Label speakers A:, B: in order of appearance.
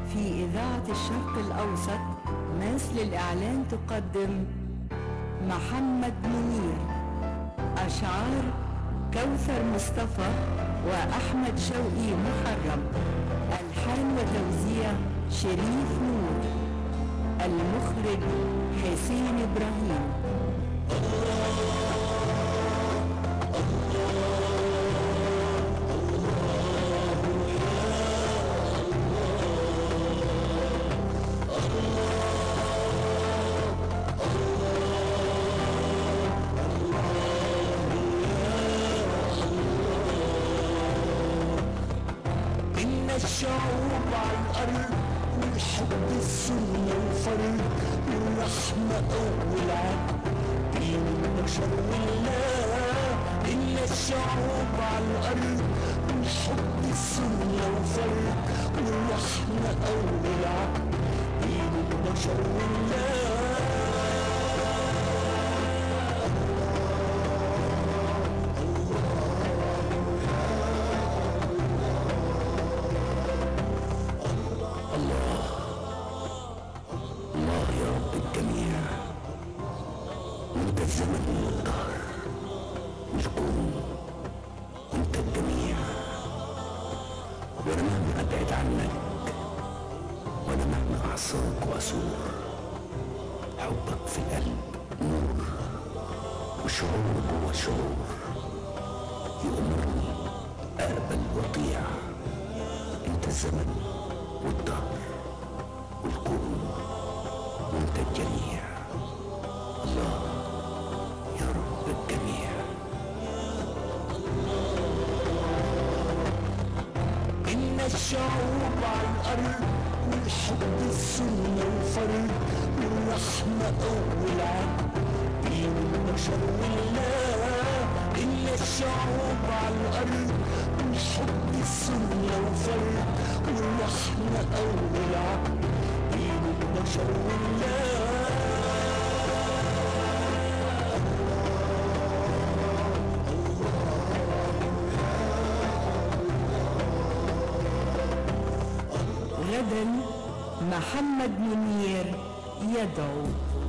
A: في إذاعة الشرق الأوسط ناس للإعلان تقدم محمد منير أشعار كوثر مصطفى وأحمد شوقي محرم ألحان وتوزيع شريف نور المخرج حسين إبراهيم
B: إن الشعوب على الأرض والحب السنة الفرد والرحمة أول عقد بين البشر والله إن الشعوب على الأرض والحب السنة الفرد والرحمة أول عقد بين البشر والله الله يا رب الجميع وانت الزمن والدهر والكون وانت الجميع وانا مهما ابعد عنك وانا مهما اعصاك واسور حبك في القلب نور وشعور جوا شعور يأمرني اقبل واطيع انت الزمن والدهر والكون وانت الجميع الله يا رب الجميع إن الشعوب على الأرض والحب السنة الفرد والرحمة أول عقد بين البشر والله إن الشعوب على الأرض والحب السنة الفرد والرحمة أول عقد بين البشر والله
A: غدا محمد منير يدعو